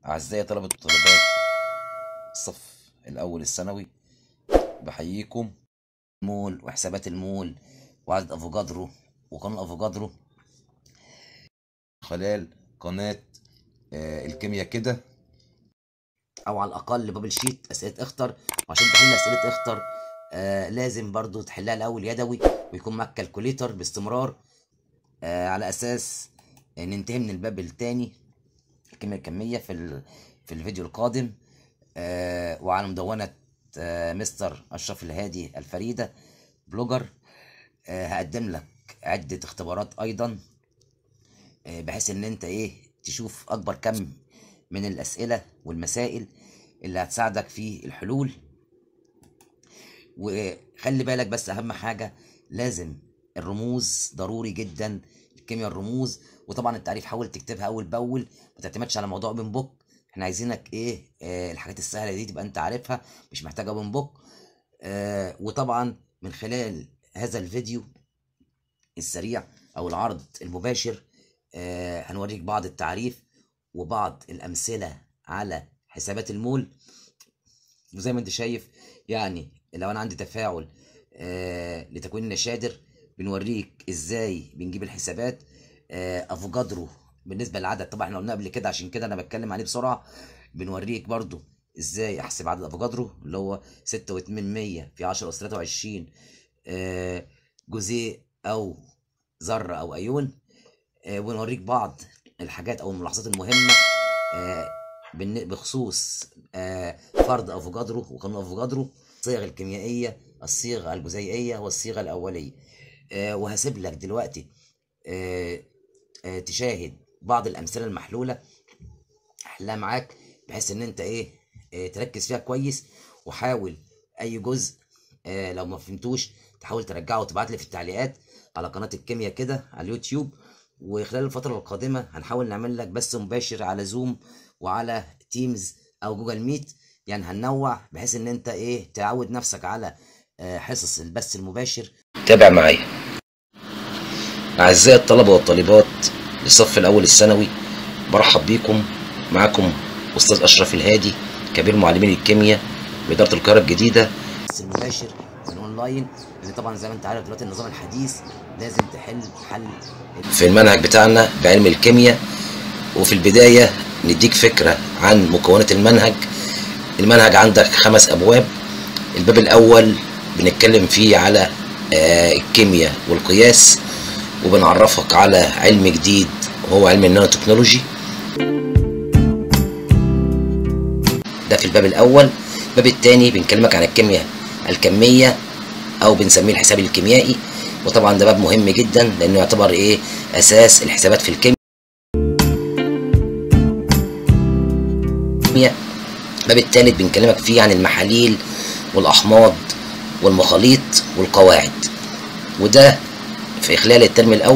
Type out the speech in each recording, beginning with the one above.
أعزائي طلبة وطالبات الصف الأول الثانوي بحييكم مول وحسابات المول وعدد أفوجادرو وقانون أفوجادرو خلال قناة آه، الكيمياء كده أو على الأقل بابل شيت أسئلة اختر وعشان تحل أسئلة اختر آه لازم برضو تحلها الأول يدوي ويكون معاك كالكوليتر باستمرار آه على أساس آه، ننتهي من الباب التاني الكيمياء الكمية في ال... في الفيديو القادم آه وعلى مدونة آه مستر أشرف الهادي الفريدة بلوجر آه هقدم لك عدة اختبارات أيضا آه بحيث إن أنت إيه تشوف أكبر كم من الأسئلة والمسائل اللي هتساعدك في الحلول وخلي بالك بس أهم حاجة لازم الرموز ضروري جدا الكيمياء الرموز وطبعا التعريف حاول تكتبها اول باول ما تعتمدش على موضوع اوبن بوك احنا عايزينك ايه آه الحاجات السهله دي تبقى انت عارفها مش محتاجه اوبن بوك آه وطبعا من خلال هذا الفيديو السريع او العرض المباشر آه هنوريك بعض التعريف وبعض الامثله على حسابات المول وزي ما انت شايف يعني لو انا عندي تفاعل آه لتكوين النشادر بنوريك ازاي بنجيب الحسابات آه افوجادرو بالنسبه للعدد طبعا احنا قلنا قبل كده عشان كده انا بتكلم عليه بسرعه بنوريك برضو ازاي احسب عدد افوجادرو اللي هو 6 و8 في 10 اس 23 آه جزيء او ذره او ايون آه ونوريك بعض الحاجات او الملاحظات المهمه آه بالن- بخصوص آه فرض افوجادرو وقانون افوجادرو الصيغ الكيميائيه الصيغه الجزيئيه والصيغه الاوليه آه وهسيب لك دلوقتي آه آه تشاهد بعض الامثله المحلوله احلها معاك بحيث ان انت ايه آه تركز فيها كويس وحاول اي جزء آه لو ما فهمتوش تحاول ترجعه وتبعت لي في التعليقات على قناه الكيمياء كده على اليوتيوب وخلال الفتره القادمه هنحاول نعمل لك بث مباشر على زوم وعلى تيمز او جوجل ميت يعني هننوع بحيث ان انت ايه تعود نفسك على آه حصص البث المباشر تابع معايا أعزائي الطلبة والطالبات للصف الأول الثانوي برحب بيكم معاكم أستاذ أشرف الهادي كبير معلمين الكيمياء بإدارة القاهرة الجديدة المباشر الأونلاين اللي طبعا زي ما أنت عارف دلوقتي النظام الحديث لازم تحل حل في المنهج بتاعنا بعلم الكيمياء وفي البداية نديك فكرة عن مكونات المنهج المنهج عندك خمس أبواب الباب الأول بنتكلم فيه على آه، الكيمياء والقياس وبنعرفك على علم جديد وهو علم النانو تكنولوجي ده في الباب الاول الباب الثاني بنكلمك عن الكيمياء الكميه او بنسميه الحساب الكيميائي وطبعا ده باب مهم جدا لانه يعتبر ايه اساس الحسابات في الكيمياء الباب الثالث بنكلمك فيه عن المحاليل والاحماض والمخاليط والقواعد وده في خلال الترم الاول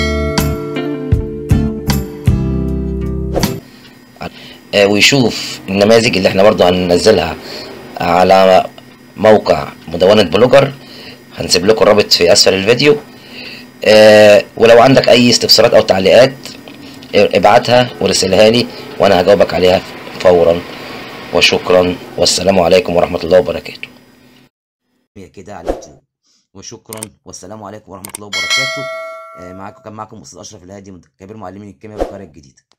آه، ويشوف النماذج اللي احنا برضه هننزلها على موقع مدونة بلوجر هنسيب لكم الرابط في اسفل الفيديو آه، ولو عندك اي استفسارات او تعليقات آه، ابعتها ورسلها لي وانا هجاوبك عليها فورا وشكرا والسلام عليكم ورحمة الله وبركاته كده على اليوتيوب وشكرا والسلام عليكم ورحمة الله وبركاته آه، معاكم كان معكم أستاذ أشرف الهادي كبير معلمين الكيمياء بالقاهرة الجديدة